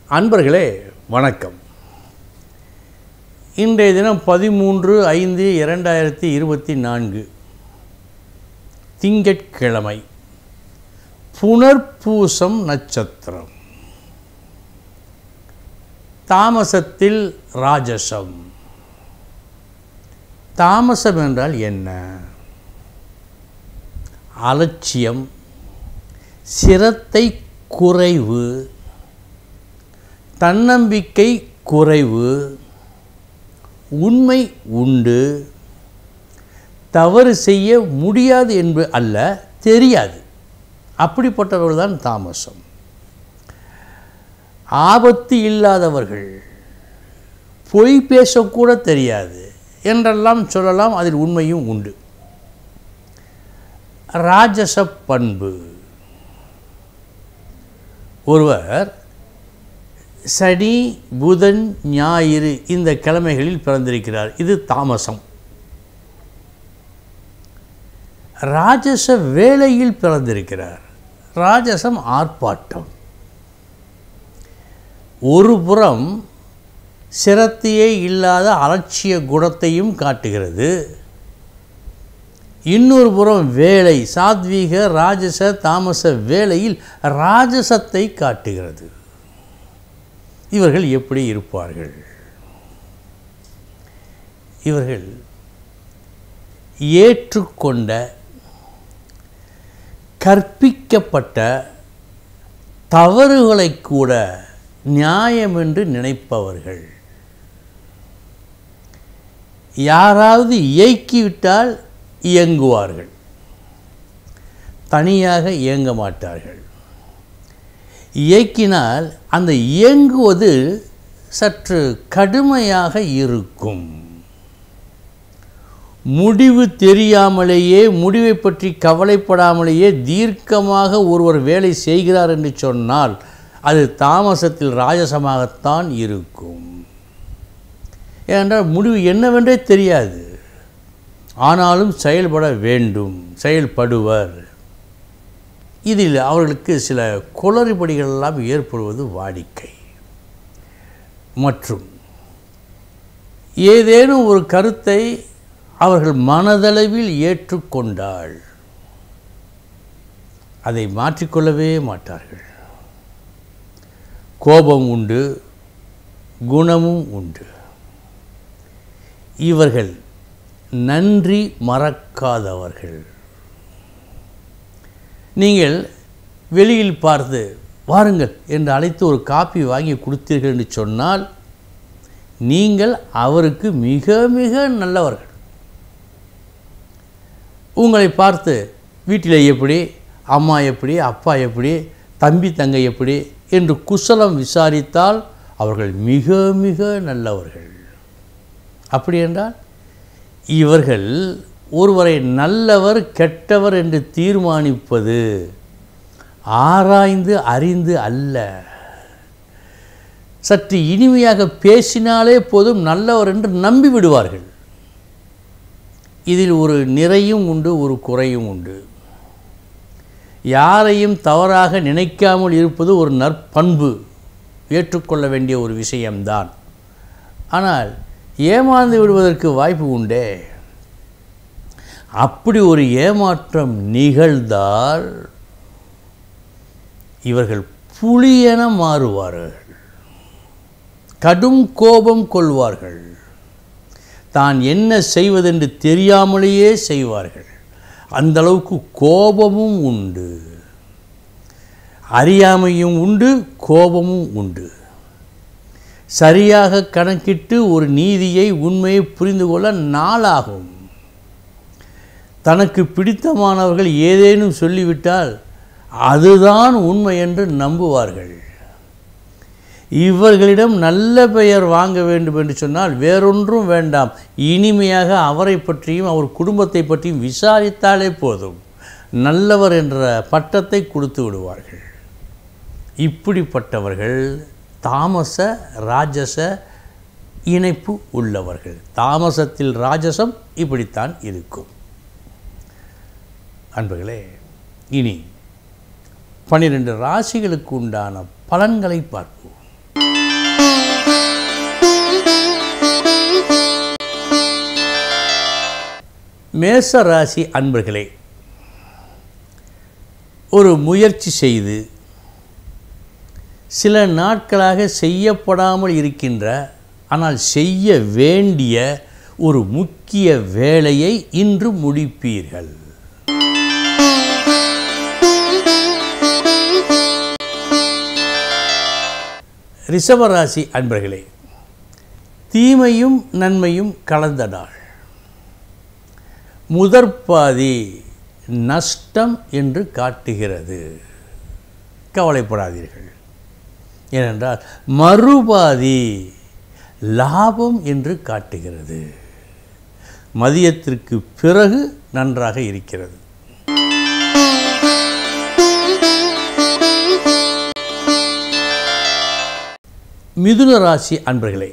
அன்பர்களே வணக்கம் இன்றைய தினம் பதிமூன்று ஐந்து இரண்டாயிரத்தி இருபத்தி நான்கு திங்கட்கிழமை புனர்பூசம் நட்சத்திரம் தாமசத்தில் ராஜசம் தாமசம் என்றால் என்ன அலட்சியம் சிரத்தை குறைவு தன்னம்பிக்கை குறைவு உண்மை உண்டு தவறு செய்ய முடியாது என்று அல்ல தெரியாது அப்படிப்பட்டவர்கள் தான் தாமசம் ஆபத்து இல்லாதவர்கள் பொய் பேசக்கூட தெரியாது என்றெல்லாம் சொல்லலாம் அதில் உண்மையும் உண்டு ராஜச பண்பு ஒருவர் சனி புதன் ஞாயிறு இந்த கிழமைகளில் பிறந்திருக்கிறார் இது தாமசம் ராஜச வேளையில் பிறந்திருக்கிறார் ராஜசம் ஆர்ப்பாட்டம் ஒரு புறம் சிரத்தையே இல்லாத அலட்சிய குணத்தையும் காட்டுகிறது இன்னொரு புறம் வேலை சாத்வீக ராஜச தாமச வேளையில் ராஜசத்தை காட்டுகிறது இவர்கள் எப்படி இருப்பார்கள் இவர்கள் ஏற்றுக்கொண்ட கற்பிக்கப்பட்ட தவறுகளை கூட நியாயம் என்று நினைப்பவர்கள் யாராவது இயக்கிவிட்டால் இயங்குவார்கள் தனியாக இயங்க மாட்டார்கள் இயக்கினால் அந்த இயங்குவது சற்று கடுமையாக இருக்கும் முடிவு தெரியாமலேயே முடிவை பற்றி கவலைப்படாமலேயே தீர்க்கமாக ஒருவர் வேலை செய்கிறார் என்று சொன்னால் அது தாமசத்தில் ராஜசமாகத்தான் இருக்கும் ஏனென்றால் முடிவு என்னவென்றே தெரியாது ஆனாலும் செயல்பட வேண்டும் செயல்படுவர் இதில் அவர்களுக்கு சில குளறுபடிகள் எல்லாம் ஏற்படுவது வாடிக்கை மற்றும் ஏதேனும் ஒரு கருத்தை அவர்கள் மனதளவில் ஏற்றுக்கொண்டால் அதை மாற்றிக்கொள்ளவே மாட்டார்கள் கோபம் உண்டு குணமும் உண்டு இவர்கள் நன்றி மறக்காதவர்கள் நீங்கள் வெளியில் பார்த்து வாருங்கள் என்று அழைத்து ஒரு காப்பி வாங்கி கொடுத்தீர்கள் என்று சொன்னால் நீங்கள் அவருக்கு மிக மிக நல்லவர்கள் உங்களை பார்த்து வீட்டில் எப்படி அம்மா எப்படி அப்பா எப்படி தம்பி தங்கை எப்படி என்று குசலம் விசாரித்தால் அவர்கள் மிக மிக நல்லவர்கள் அப்படி என்றால் இவர்கள் ஒருவரை நல்லவர் கெட்டவர் என்று தீர்மானிப்பது ஆராய்ந்து அறிந்து அல்ல சற்று இனிமையாக பேசினாலே போதும் நல்லவர் என்று நம்பி விடுவார்கள் இதில் ஒரு நிறையும் உண்டு ஒரு குறையும் உண்டு யாரையும் தவறாக நினைக்காமல் இருப்பது ஒரு நற்பண்பு ஏற்றுக்கொள்ள வேண்டிய ஒரு விஷயம்தான் ஆனால் ஏமாந்து விடுவதற்கு வாய்ப்பு உண்டே அப்படி ஒரு ஏமாற்றம் நிகழ்ந்தால் இவர்கள் புலியென மாறுவார்கள் கடும் கோபம் கொள்வார்கள் தான் என்ன செய்வதென்று தெரியாமலேயே செய்வார்கள் அந்த அளவுக்கு கோபமும் உண்டு அறியாமையும் உண்டு கோபமும் உண்டு சரியாக கணக்கிட்டு ஒரு நீதியை உண்மையை புரிந்து கொள்ள நாளாகும் தனக்கு பிடித்தமானவர்கள் ஏதேனும் சொல்லிவிட்டால் அதுதான் உண்மை என்று நம்புவார்கள் இவர்களிடம் நல்ல பெயர் வாங்க வேண்டும் என்று சொன்னால் வேறொன்றும் வேண்டாம் இனிமையாக அவரை பற்றியும் அவர் குடும்பத்தை பற்றியும் விசாரித்தாலே போதும் நல்லவர் என்ற பட்டத்தை கொடுத்து விடுவார்கள் இப்படிப்பட்டவர்கள் தாமச ராஜச இணைப்பு உள்ளவர்கள் தாமசத்தில் ராஜசம் இப்படித்தான் இருக்கும் அன்பர்களே இனி பன்னிரண்டு ராசிகளுக்கு உண்டான பலன்களை பார்ப்போம் மேச ராசி அன்பர்களே ஒரு முயற்சி செய்து சில நாட்களாக செய்யப்படாமல் இருக்கின்ற ஆனால் செய்ய வேண்டிய ஒரு முக்கிய வேலையை இன்று முடிப்பீர்கள் ரிஷபராசி அன்பர்களே தீமையும் நன்மையும் கலந்த நாள் முதற்பாதி நஷ்டம் என்று காட்டுகிறது கவலைப்படாதீர்கள் ஏனென்றால் மறுபாதி லாபம் என்று காட்டுகிறது மதியத்திற்கு பிறகு நன்றாக இருக்கிறது மிதுன ராசி அன்பர்களே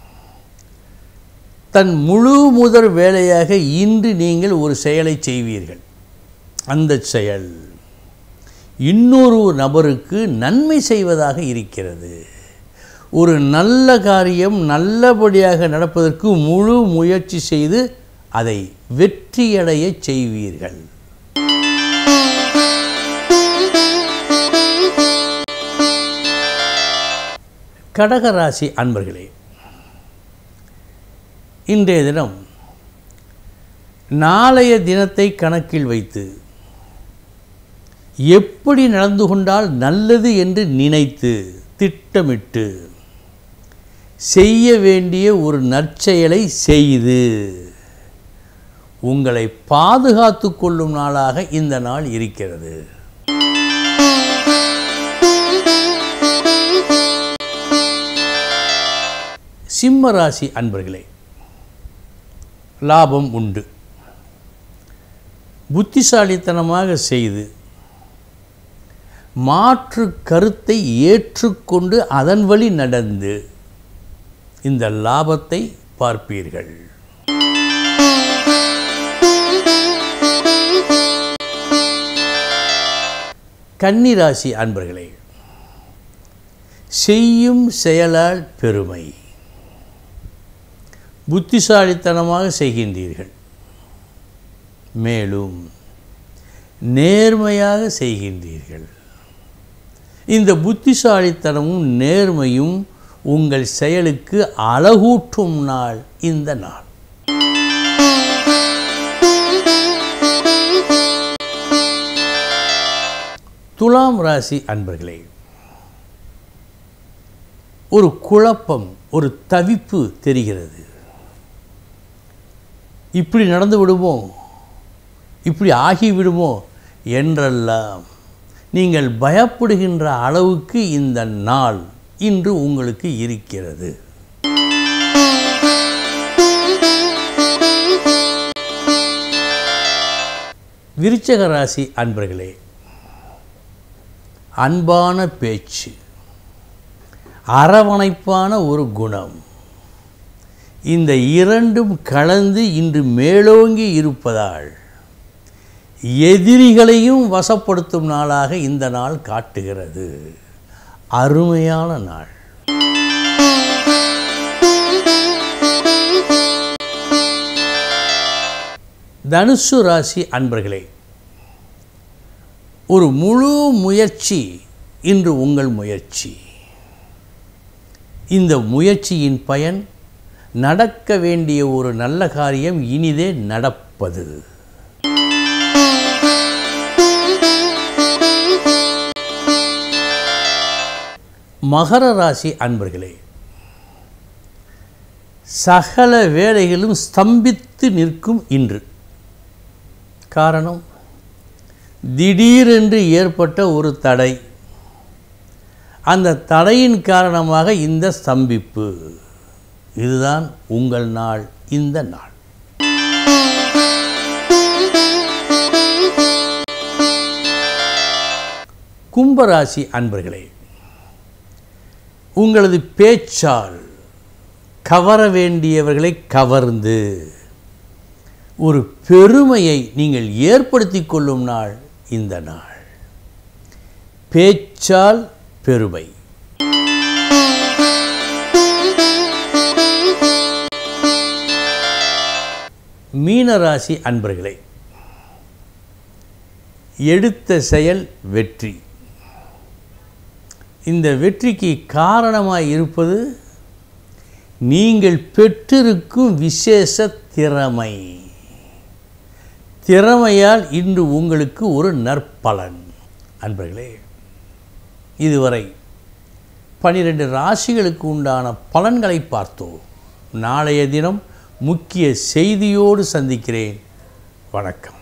தன் முழு முதற் வேலையாக இன்று நீங்கள் ஒரு செயலை செய்வீர்கள் அந்த செயல் இன்னொரு நபருக்கு நன்மை செய்வதாக இருக்கிறது ஒரு நல்ல காரியம் நல்லபடியாக நடப்பதற்கு முழு முயற்சி செய்து அதை வெற்றியடைய செய்வீர்கள் கடகராசி அன்பர்களே இன்றைய தினம் நாளைய தினத்தை கணக்கில் வைத்து எப்படி நடந்து கொண்டால் நல்லது என்று நினைத்து திட்டமிட்டு செய்ய வேண்டிய ஒரு நற்செயலை செய்து உங்களை பாதுகாத்து கொள்ளும் நாளாக இந்த நாள் இருக்கிறது சிம்ம ராசி அன்பர்களே லாபம் உண்டு புத்திசாலித்தனமாக செய்து மாற்று கருத்தை ஏற்றுக்கொண்டு அதன் வழி நடந்து இந்த லாபத்தை பார்ப்பீர்கள் கன்னிராசி அன்பர்களே செய்யும் செயலால் பெருமை புத்திசாலித்தனமாக செய்கின்றீர்கள் மேலும் நேர்மையாக செய்கின்றீர்கள் இந்த புத்திசாலித்தனமும் நேர்மையும் உங்கள் செயலுக்கு அழகூட்டும் நாள் இந்த நாள் துலாம் ராசி அன்பர்களே ஒரு குழப்பம் ஒரு தவிப்பு தெரிகிறது இப்படி நடந்து விடுமோ இப்படி ஆகிவிடுமோ என்றெல்லாம் நீங்கள் பயப்படுகின்ற அளவுக்கு இந்த நாள் இன்று உங்களுக்கு இருக்கிறது விருச்சக ராசி அன்பர்களே அன்பான பேச்சு அரவணைப்பான ஒரு குணம் இந்த இரண்டும் கலந்து இன்று மேலோங்கி இருப்பதால் எதிரிகளையும் வசப்படுத்தும் நாளாக இந்த நாள் காட்டுகிறது அருமையான நாள் தனுசு ராசி அன்பர்களே ஒரு முழு முயற்சி இன்று உங்கள் முயற்சி இந்த முயற்சியின் பயன் நடக்க வேண்டிய ஒரு நல்ல காரியம் இனிதே நடப்பது மகர ராசி அன்பர்களே சகல வேலைகளும் ஸ்தம்பித்து நிற்கும் இன்று காரணம் திடீரென்று ஏற்பட்ட ஒரு தடை அந்த தடையின் காரணமாக இந்த ஸ்தம்பிப்பு இதுதான் உங்கள் நாள் இந்த நாள் கும்பராசி அன்பர்களே உங்களது பேச்சால் கவர வேண்டியவர்களை கவர்ந்து ஒரு பெருமையை நீங்கள் ஏற்படுத்தி கொள்ளும் நாள் இந்த நாள் பேச்சால் பெருமை மீன மீனராசி அன்பர்களே எடுத்த செயல் வெற்றி இந்த வெற்றிக்கு காரணமாக இருப்பது நீங்கள் பெற்றிருக்கும் விசேஷ திறமை திறமையால் இன்று உங்களுக்கு ஒரு நற்பலன் அன்பர்களே இதுவரை பனிரெண்டு ராசிகளுக்கு உண்டான பலன்களை பார்த்தோம் நாளைய தினம் முக்கிய செய்தியோடு சந்திக்கிறேன் வணக்கம்